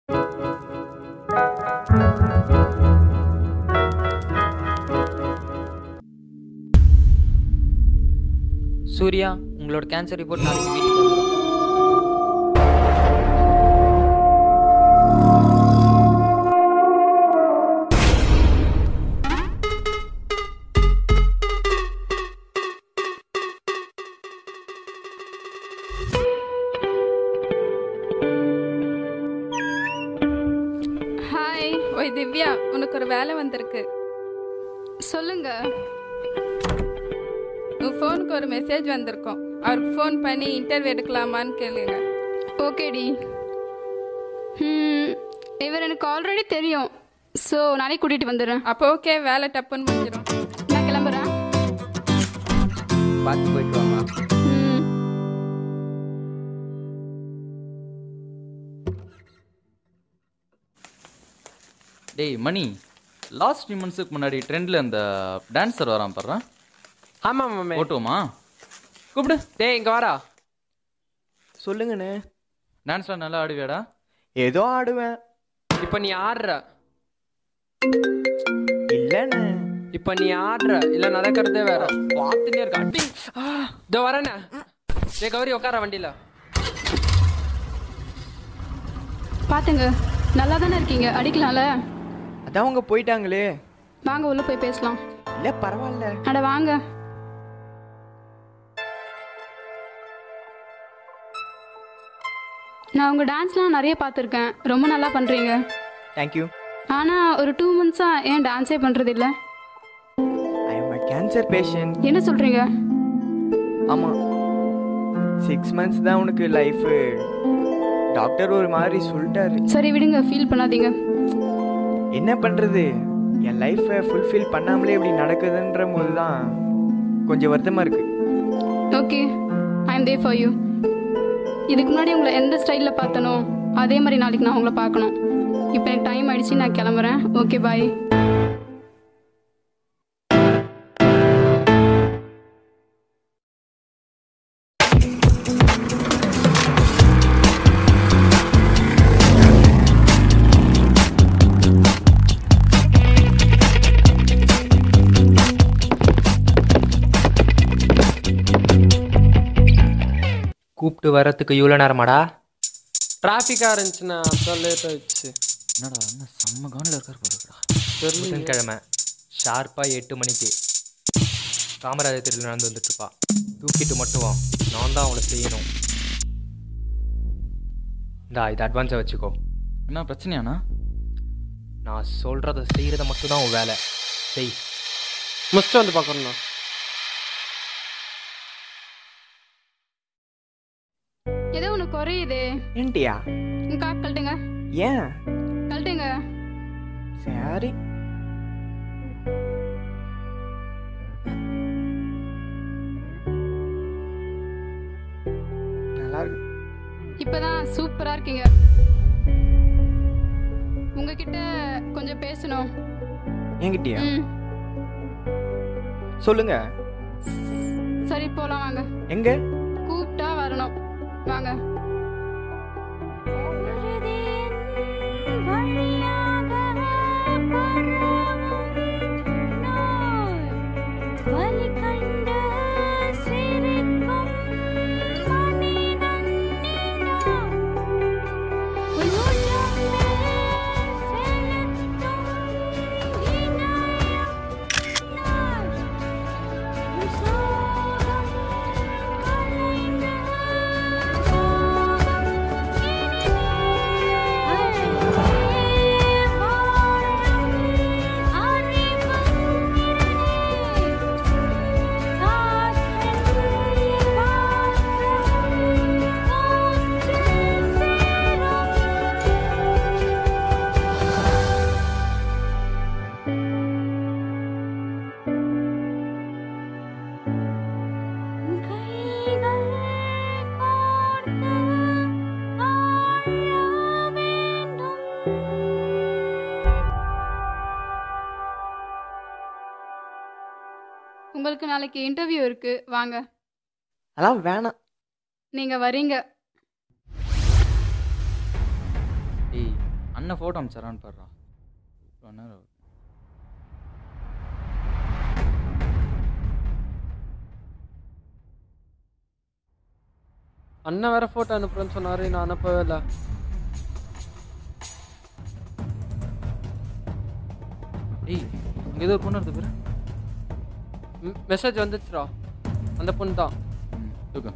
சூர்யா உங்களோட cancer report நாளைக்கு வீட்டுக்கு வந்துடும் ஹாய் ஓய் திவ்யா உனக்கு ஒரு வேலை வந்திருக்கு சொல்லுங்க உன் ஃபோனுக்கு ஒரு மெசேஜ் வந்திருக்கும் அவருக்கு ஃபோன் பண்ணி இன்டர்வியூ எடுக்கலாமான்னு கேளுங்க ஓகேடி ம், இவர் எனக்கு ஆல்ரெடி தெரியும் ஸோ நாளைக்கு கூட்டிகிட்டு வந்துடுறேன் அப்போ ஓகே வேலை டப்புன்னு முடிஞ்சிடும் நான் கிளம்புறேன் பார்த்து போயிட்டு வாமா ம் டேய் மணி லாஸ்ட் த்ரீ மந்த்ஸுக்கு முன்னாடி ட்ரெண்டில் இந்த டான்ஸர் வரான் பாடுறான் ஆமாம் மாமே ஓட்டுவோமா கூப்பிடு டேய் இங்கே வாடா சொல்லுங்கண்ணே டான்ஸ்லாம் நல்லா ஆடுவியாடா ஏதோ ஆடுவேன் இப்போ நீ ஆடுற இல்லைண்ணே இப்போ நீ ஆடுற இல்லை நடக்கிறதே வேற பார்த்துட்டே இருக்கா அடி இதோ வரேண்ணே டேய் கௌரி உட்கார வண்டியில் பார்த்துங்க நல்லா தானே இருக்கீங்க அடிக்கலாம்ல அதான் அவங்க போயிட்டாங்களே வாங்க உள்ளே போய் பேசலாம் இல்லை பரவாயில்ல அட வாங்க நான் உங்கள் டான்ஸ்லாம் நிறைய பார்த்துருக்கேன் ரொம்ப நல்லா பண்ணுறீங்க தேங்க்யூ ஆனால் ஒரு டூ மந்த்ஸாக ஏன் டான்ஸே பண்ணுறது இல்லை I am a cancer patient என்ன சொல்கிறீங்க ஆமாம் சிக்ஸ் மந்த்ஸ் தான் உனக்கு லைஃபு டாக்டர் ஒரு மாதிரி சொல்லிட்டாரு சரி விடுங்க ஃபீல் பண்ணாதீங்க என்ன பண்ணுறது என் லைஃப்பை ஃபுல்ஃபில் பண்ணாமலே இப்படி நடக்குதுன்ற போது தான் கொஞ்சம் வருத்தமாக இருக்குது okay I am there for you இதுக்கு முன்னாடி உங்களை எந்த ஸ்டைலில் பார்த்தனோ அதே மாதிரி நாளைக்கு நான் உங்களை பார்க்கணும் இப்போ எனக்கு டைம் ஆயிடுச்சு நான் கிளம்புறேன் ஓகே பாய் கூப்பிட்டு வரத்துக்கு இவ்வளோ நேரமாடா டிராஃபிக்காக இருந்துச்சுண்ணா அதான் லேட் ஆயிடுச்சு என்னடா என்ன செம்ம கானில் இருக்கார் பாருடா புதன்கிழமை ஷார்ப்பாக எட்டு மணிக்கு காமராஜர் தெருவில் நடந்து வந்துட்டுருப்பா தூக்கிட்டு மட்டும் வா நான் தான் அவளை செய்யணும் இந்தா இது அட்வான்ஸாக வச்சுக்கோ என்ன பிரச்சனையாண்ணா நான் சொல்கிறத செய்கிறத மட்டும் தான் உன் வேலை செய் முடிச்சுட்டு வந்து பார்க்குறேண்ணா ஏதோ ஒன்று குறையுது ஏன்ட்டியா உங்க காப் கழட்டுங்க ஏன் கழட்டுங்க சரி நல்லா இருக்கு இப்போதான் சூப்பராக இருக்கீங்க உங்ககிட்ட கொஞ்சம் பேசணும் என்கிட்டயா ம் சொல்லுங்க சரி போகலாம் வாங்க எங்க கூப்பிட்டா வரணும் வாங்க உங்களுக்கு நாளைக்கு இன்டர்வியூ இருக்கு வாங்க அதெல்லாம் வேணாம் நீங்க வரீங்க ஏய் அண்ணன் ஃபோட்டோ அமிச்சாரான்னு பாடுறா ஒன் நேரம் ஆகுது. அண்ணன் வேற ஃபோட்டோ அனுப்புறேன்னு சொன்னாரு நான் அனுப்பவே இல்லை டேய் இங்கே ஏதோ ஒரு பொண்ணு இருக்கு பேர் மெசேஜ் வந்துச்சுடா அந்த பொண்ணு தான் ம் தூக்கு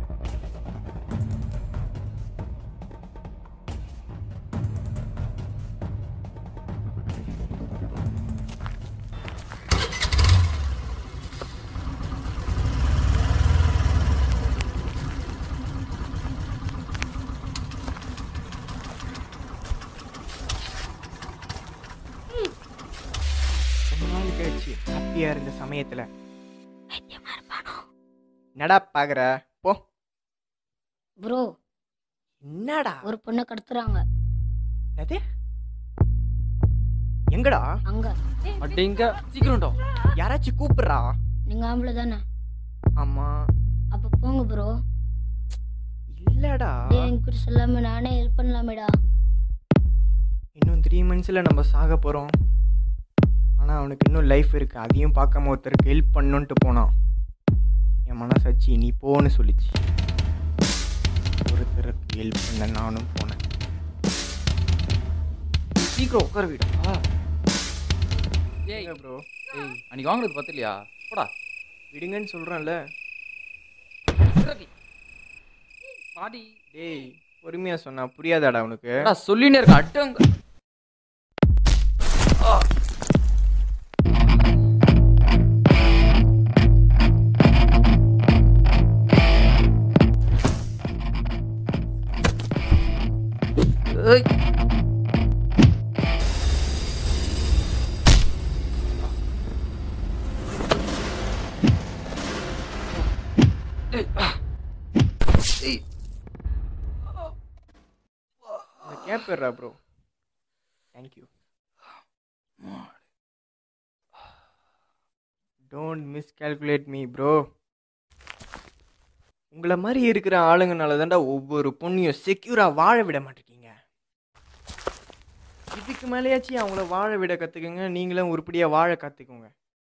ரொம்ப நாள் கழிச்சு ஹாப்பியாக இருந்த சமயத்தில் என்னடா பார்க்குற போ ப்ரோ என்னடா ஒரு பொண்ணை கடத்துறாங்க என்னது எங்கடா அங்க அப்படிங்க சீக்கிரம்டா யாராச்சும் கூப்பிடுறா நீங்க ஆம்பளை தானே ஆமா அப்ப போங்க ப்ரோ இல்லடா டேய் என்கிட்ட சொல்லாம நானே ஹெல்ப் பண்ணலாமேடா இன்னும் த்ரீ மந்த்ஸில் நம்ம சாக போகிறோம் ஆனால் அவனுக்கு இன்னும் லைஃப் இருக்குது அதையும் பார்க்காம ஒருத்தருக்கு ஹெல்ப் பண்ணுன்ட்டு போனான் என் மனசாட்சி நீ போன்னு சொல்லிச்சு ஒருத்தருக்கு ஹெல்ப் பண்ண நானும் போனேன் சீக்கிரம் உட்கார வீடா ஏய் ப்ரோ ஏய் அன்னைக்கு வாங்குறது பத்தலையா போடா விடுங்கன்னு சொல்கிறேன்ல பாடி டேய் பொறுமையாக சொன்னா புரியாதாடா உனக்கு என்னடா சொல்லினே இருக்க அட்டங்க ஏய் கேட்பேர்றா bro thank you don't miscalculate me bro உங்களை மாதிரி இருக்கிற ஆளுங்கனால தான்டா ஒவ்வொரு பொண்ணையும் செக்யூராக வாழ விட மாட்டேங்க இதுக்கு மேலேயாச்சும் அவங்கள வாழ விட கற்றுக்குங்க நீங்களும் உருப்படியாக வாழ கற்றுக்குங்க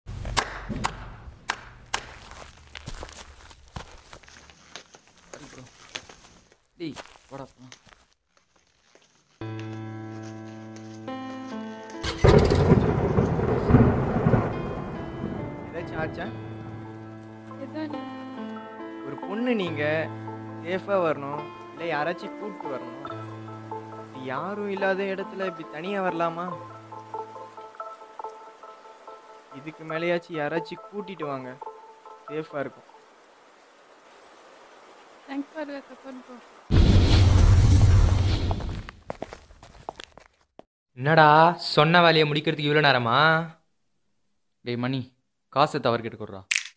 டேய் போடா போலாம். ஏதாச்சும் ஆச்சா எதுவும் ஒரு பொண்ணு நீங்கள் சேஃபாக வரணும் இல்லை யாராச்சும் கூப்பிட்டு வரணும் இப்படி யாரும் இல்லாத இடத்துல இப்படி தனியாக வரலாமா இதுக்கு மேலேயாச்சும் யாராச்சும் கூட்டிட்டு வாங்க சேஃபாக இருக்கும் thanks for your support bro என்னடா சொன்ன வேலையை முடிக்கிறதுக்கு இவ்வளோ நேரமா டேய் மணி காசு தவறு கொடுறா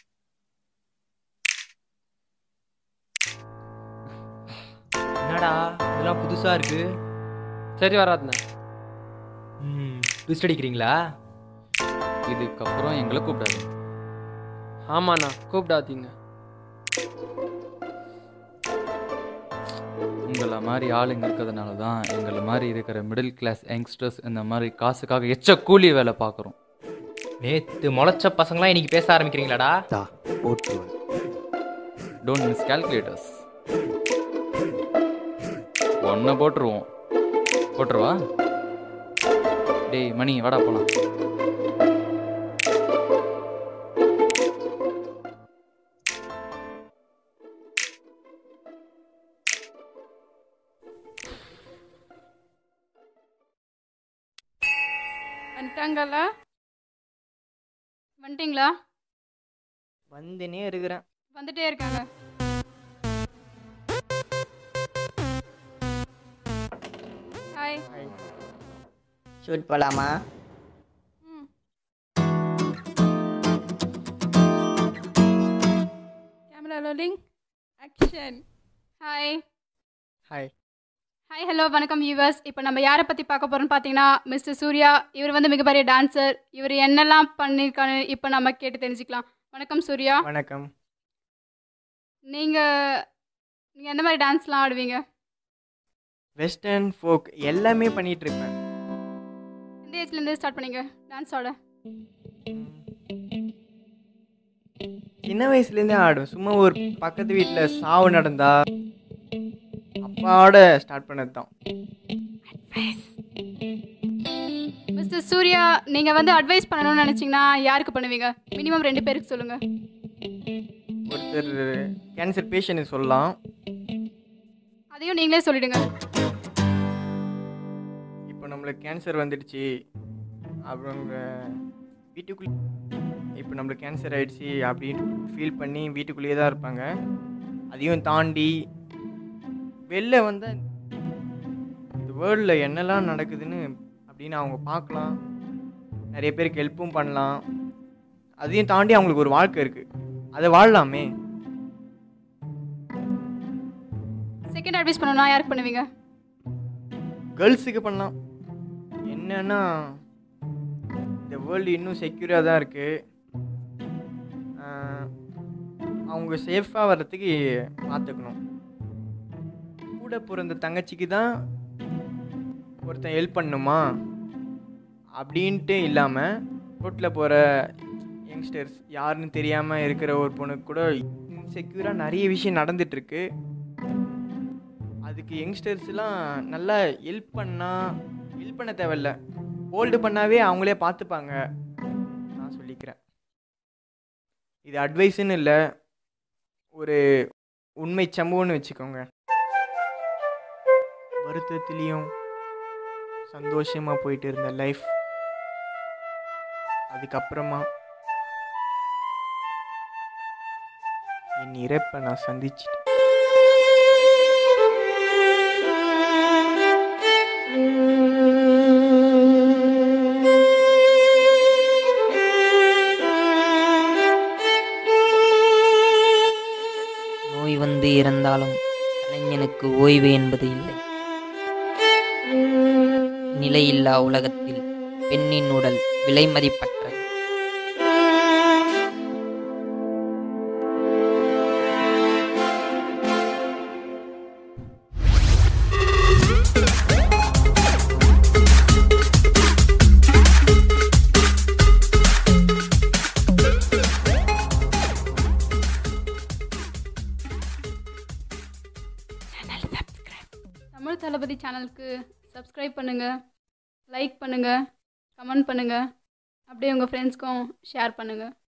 என்னடா இதெல்லாம் புதுசாக இருக்கு சரி வராதுண்ணே ம் ட்விஸ்ட் அடிக்கிறீங்களா இதுக்கப்புறம் எங்களை கூப்பிடாது ஆமாண்ணா கூப்பிடாதீங்க உங்களை மாதிரி ஆளுங்க இருக்கிறதுனால தான் எங்களை மாதிரி இருக்கிற மிடில் கிளாஸ் யங்ஸ்டர்ஸ் இந்த மாதிரி காசுக்காக எச்ச கூலி வேலை பார்க்குறோம் நேத்து முளைச்ச பசங்களாம் இன்னைக்கு பேச ஆரம்பிக்கிறீங்களாடா டோன்ட் மிஸ் கால்குலேட்டர்ஸ் ஒன்றை போட்டுருவோம் போட்டுருவா டேய் மணி வாடா போலாம் வந்துட்டாங்களா வந்துட்டீங்களா வந்துனே இருக்கிறேன் வந்துட்டே இருக்காங்க ஹாய் ஷூட் போலாமா ம் camera rolling action hi hi hi hello வணக்கம் யூவர்ஸ் இப்போ நம்ம யாரை பற்றி பார்க்க போகிறோம்னு பார்த்தீங்கன்னா மிஸ்டர் சூர்யா இவர் வந்து மிகப்பெரிய டான்சர் இவர் என்னெல்லாம் பண்ணியிருக்காரு இப்போ நம்ம கேட்டு தெரிஞ்சுக்கலாம் வணக்கம் சூர்யா வணக்கம் நீங்கள் நீங்கள் எந்த மாதிரி டான்ஸ்லாம் ஆடுவீங்க வெஸ்டர்ன் ஃபோக் எல்லாமே பண்ணிட்டு இருப்பேன் எந்த ஏஜ்லேருந்து ஸ்டார்ட் பண்ணீங்க டான்ஸ் ஆட சின்ன வயசுலேருந்தே ஆடுவேன் சும்மா ஒரு பக்கத்து வீட்டில் சாவு நடந்தா அப்பாவோட ஸ்டார்ட் பண்ணது தான் மிஸ்டர் சூர்யா நீங்கள் வந்து அட்வைஸ் பண்ணணும்னு நினச்சிங்கன்னா யாருக்கு பண்ணுவீங்க மினிமம் ரெண்டு பேருக்கு சொல்லுங்கள் ஒருத்தர் கேன்சர் பேஷண்ட்டு சொல்லலாம் அதையும் நீங்களே சொல்லிடுங்க இப்போ நம்மளுக்கு கேன்சர் வந்துடுச்சு அவங்க வீட்டுக்குள்ளே இப்போ நம்மளுக்கு கேன்சர் ஆயிடுச்சு அப்படின்னு ஃபீல் பண்ணி வீட்டுக்குள்ளேயே தான் இருப்பாங்க அதையும் தாண்டி வெளில வந்து இந்த வேர்ல்டில் என்னெல்லாம் நடக்குதுன்னு அப்படின்னு அவங்க பார்க்கலாம் நிறைய பேருக்கு ஹெல்ப்பும் பண்ணலாம் அதையும் தாண்டி அவங்களுக்கு ஒரு வாழ்க்கை இருக்குது அதை வாழலாமே செகண்ட் அட்வைஸ் பண்ணணும்னா யாருக்கு பண்ணுவீங்க கேர்ள்ஸுக்கு பண்ணலாம் என்னன்னா இந்த வேர்ல்டு இன்னும் செக்யூராக தான் இருக்குது அவங்க சேஃபாக வர்றதுக்கு பார்த்துக்கணும் கூட பிறந்த தங்கச்சிக்கு தான் ஒருத்தன் ஹெல்ப் பண்ணணுமா அப்படின்ட்டு இல்லாமல் ரோட்டில் போகிற யங்ஸ்டர்ஸ் யாருன்னு தெரியாமல் இருக்கிற ஒரு பொண்ணுக்கு கூட இன்செக்யூராக நிறைய விஷயம் நடந்துகிட்ருக்கு அதுக்கு யங்ஸ்டர்ஸ்லாம் நல்லா ஹெல்ப் பண்ணால் ஹெல்ப் பண்ண தேவையில்ல ஹோல்டு பண்ணாவே அவங்களே பார்த்துப்பாங்க நான் சொல்லிக்கிறேன் இது அட்வைஸுன்னு இல்லை ஒரு உண்மை சம்பவம்னு வச்சுக்கோங்க வருத்தத்துலேயும் சந்தோஷமாக போயிட்டு இருந்த லைஃப் அதுக்கப்புறமா என் இறப்பை நான் சந்திச்சிட்டேன் நோய் வந்து இறந்தாலும் கலைஞனுக்கு ஓய்வு என்பது இல்லை நிலையில்லா உலகத்தில் பெண்ணின் உடல் விலை மதிப்பற்றது தமிழ் தளபதி சேனலுக்கு சப்ஸ்கிரைப் பண்ணுங்கள் லைக் பண்ணுங்கள் கமெண்ட் பண்ணுங்கள் அப்படியே உங்கள் ஃப்ரெண்ட்ஸ்க்கும் ஷேர் பண்ணுங்கள்